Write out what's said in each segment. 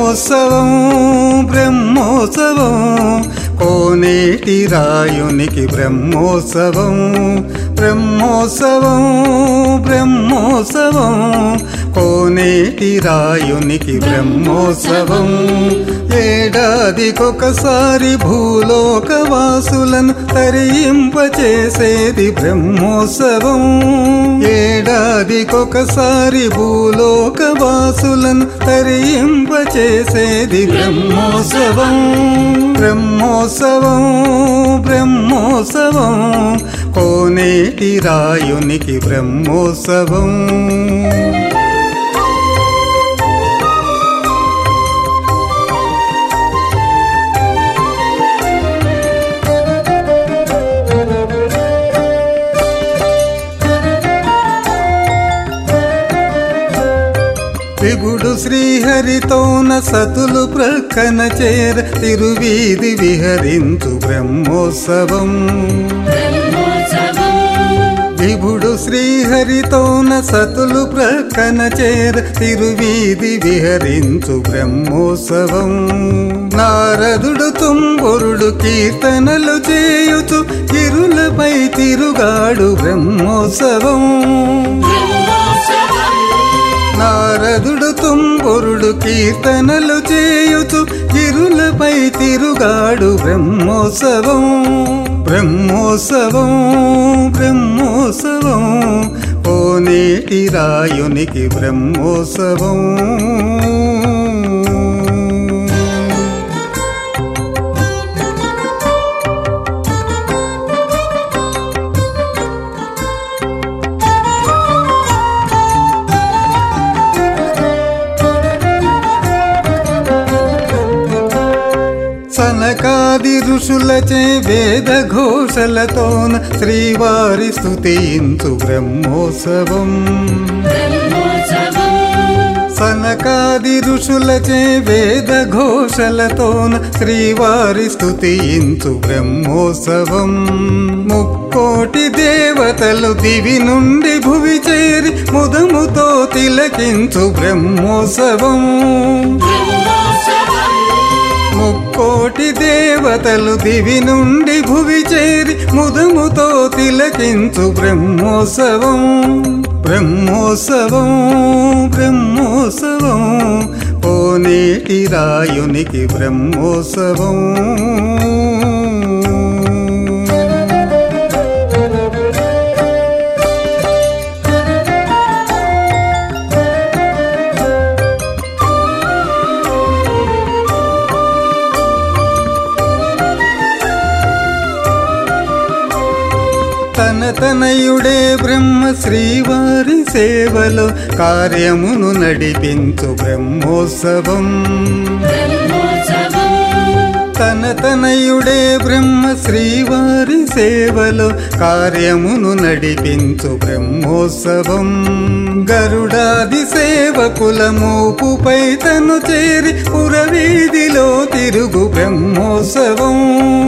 బ్రహ్మోత్సవం బ్రహ్మోత్సవం కోనేటి రాయునికి బ్రహ్మోత్సవం బ్రహ్మోత్సవం బ్రహ్మోత్సవం కోనేటి రాయునికి బ్రహ్మోత్సవం ఏడాదికొకసారి భూలోకవాసులను తరింపచేసేది బ్రహ్మోత్సవం ఏడాదికొకసారి భూలోకవాసులను తరింపచేసేది బ్రహ్మోత్సవం బ్రహ్మోత్సవం బ్రహ్మోత్సవం కోనేటి రాయునికి బ్రహ్మోత్సవం విభుడు శ్రీహరితోన సతులు ప్రక్కన చేర తిరువీధి విహరించు బ్రహ్మోత్సవం విభుడు శ్రీహరితోన సతులు ప్రక్కన చేర తిరువీధి విహరించు బ్రహ్మోత్సవం నారదుడు తుంబురుడు కీర్తనలు చేయుచు ఇరులపై తిరుగాడు బ్రహ్మోత్సవం నారదుడు తుంబురుడు కీర్తనలు చేయుచు ఇరులపై తిరుగాడు బ్రహ్మోత్సవం బ్రహ్మోత్సవం బ్రహ్మోత్సవం కోనేటి రాయునికి బ్రహ్మోత్సవం సనకాది ఋషులచే వేద ఘోషలతోన శ్రీవారి స్తుతించు బ్రహ్మోత్సవం సనకాది ఋషులచే వేద ఘోషలతోన శ్రీవారి స్తుతించు బ్రహ్మోత్సవం ముక్కోటి దేవతలు దివి నుండి భువి చేరి ముదముతో తిలకించు బ్రహ్మోత్సవం ముక్కోటి దేవతలు దివి నుండి భువి చేరి ముదముతో తిలకించు బ్రహ్మోత్సవం బ్రహ్మోత్సవం బ్రహ్మోత్సవం కోనేటి రాయునికి బ్రహ్మోత్సవం తన తనయుడే బ్రహ్మ శ్రీవారి సేవలో కార్యమును నడిపించు బ్రహ్మోత్సవం తన తనయుడే బ్రహ్మ శ్రీవారి సేవలో కార్యమును నడిపించు బ్రహ్మోత్సవం గరుడాది సేవకుల మోపుపై తను చేరి పురవీధిలో తిరుగు బ్రహ్మోత్సవం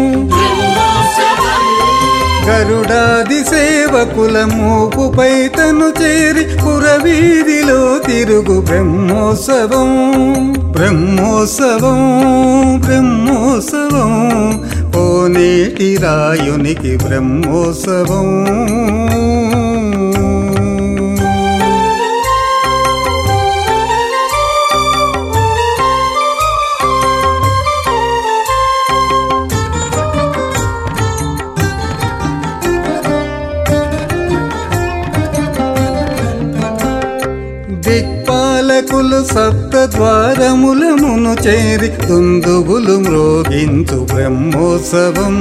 గరుడాది సేవకుల మోపుపై తను చేరి పురవీధిలో తిరుగు బ్రహ్మోత్సవం బ్రహ్మోత్సవం బ్రహ్మోత్సవం కోనేటి రాయునికి బ్రహ్మోత్సవం దిక్పాలకులు సప్త ద్వారములమును చేరి దుందుగులు మ్రోగించు బ్రహ్మోత్సవం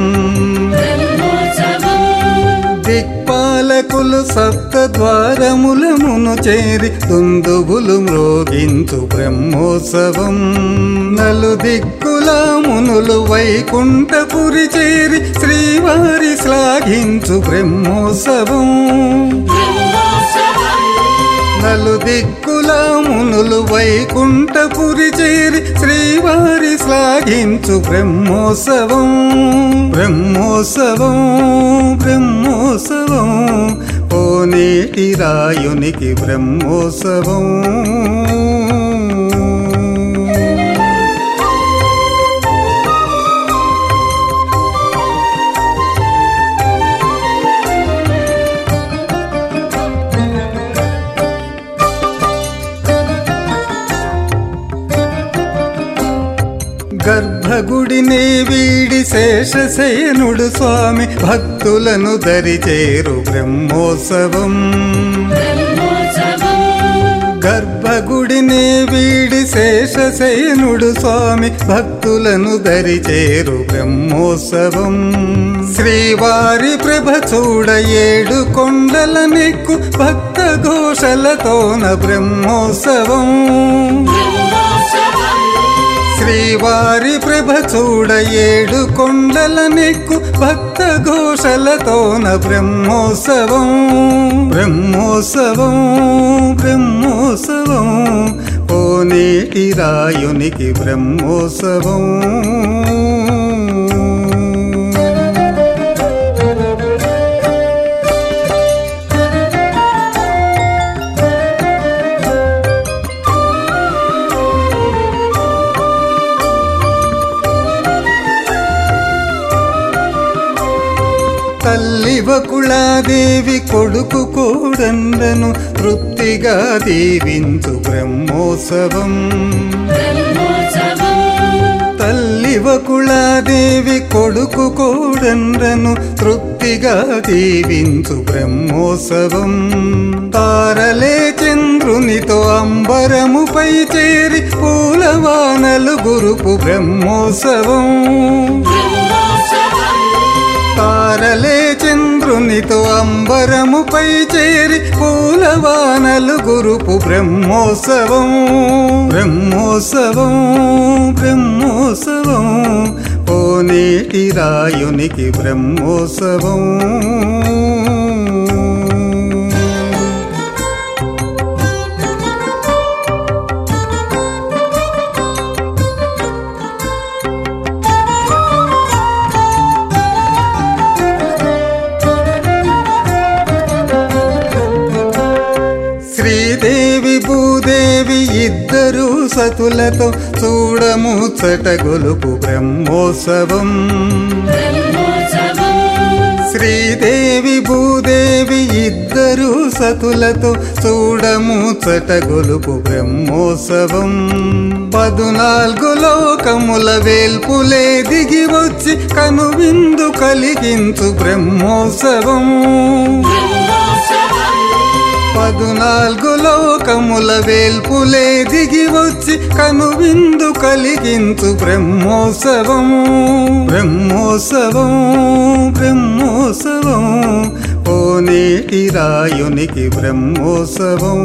దిక్పాలకులు సప్త ద్వారములమును చేరి దుందుగులు మ్రోగించు బ్రహ్మోత్సవం నలు దిక్కుల మునులు వైకుంఠపురి చేరి శ్రీవారి శ్లాఘించు బ్రహ్మోత్సవం నలు దిక్కుల మునులు వైకుంఠపురి చేరి శ్రీవారి శ్లాఘించు బ్రహ్మోత్సవం బ్రహ్మోత్సవం బ్రహ్మోత్సవం కోనేటి రాయునికి బ్రహ్మోత్సవం గర్భగుడిని వీడి శేషశయనుడు స్వామి భక్తులను దరిచేరు బ్రహ్మోత్సవం గర్భగుడిని వీడి శేషశయనుడు స్వామి భక్తులను దరిచేరు బ్రహ్మోత్సవం శ్రీవారి ప్రభ చూడ ఏడు కొండల నెక్కు భక్త ఘోషలతోన బ్రహ్మోత్సవం శ్రీవారి ప్రభ చూడ ఏడు కొండల నెక్కు భక్త ఘోషలతోన బ్రహ్మోత్సవం బ్రహ్మోత్సవం బ్రహ్మోత్సవం ఓనేటి రాయునికి బ్రహ్మోత్సవం తల్లి వకుళాదేవి కొడుకు కోడండను తృప్తిగా దీవించు బ్రహ్మోత్సవం తల్లి వకుళాదేవి కొడుకు కోడండ్రను తృప్తిగా దీవించు బ్రహ్మోత్సవం తారలే చంద్రునితో అంబరముపై చేరి పూలవానలు గురుపు బ్రహ్మోత్సవం తారలే చంద్రునితో అంబరముపై చేరి పూలవానలు గురుపు బ్రహ్మోత్సవం బ్రహ్మోత్సవం బ్రహ్మోత్సవం ఓనేటి రాయునికి బ్రహ్మోత్సవం శ్రీదేవి భూదేవి ఇద్దరు సతులతో చూడముచ్చట గొలుపు బ్రహ్మోత్సవం శ్రీదేవి భూదేవి ఇద్దరు సతులతో చూడముచ్చట గొలుపు బ్రహ్మోత్సవం పదునాలుగు లోకముల వేల్పులే దిగి వచ్చి కనువిందు కలిగించు బ్రహ్మోత్సవం పదునాలుగు లోకముల వేల్పులే దిగి వచ్చి కనువిందు కలిగించు బ్రహ్మోత్సవం బ్రహ్మోత్సవం బ్రహ్మోత్సవం ఓనేటి రాయునికి బ్రహ్మోత్సవం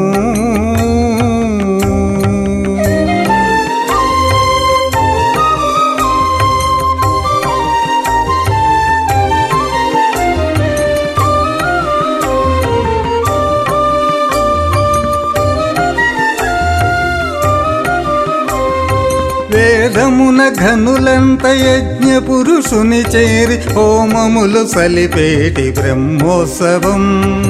వేదమున ఘనులంత యజ్ఞ పురుషుని చేరి హోమములు సలిపేటి బ్రహ్మోత్సవం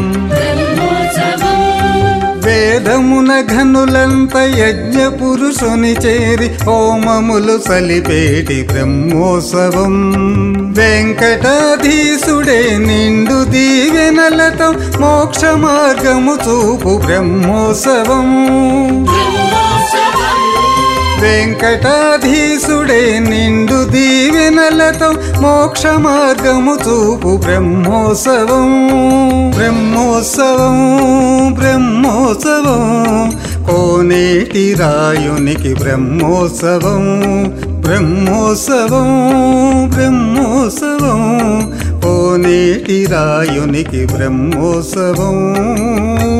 వేదమున ఘనులంత యజ్ఞ పురుషుని చేరి హోమములు సలిపేటి బ్రహ్మోత్సవం వెంకటాధీసుడే నిండు దీవెనలతో మోక్ష మార్గము చూపు బ్రహ్మోత్సవం వెంకటాధీసుడే నిండు దీవెనలతో మోక్ష మార్గము చూపు బ్రహ్మోత్సవం బ్రహ్మోత్సవం బ్రహ్మోత్సవం కోనేటి రాయునికి బ్రహ్మోత్సవం బ్రహ్మోత్సవం బ్రహ్మోత్సవం కోనేటి రాయునికి బ్రహ్మోత్సవం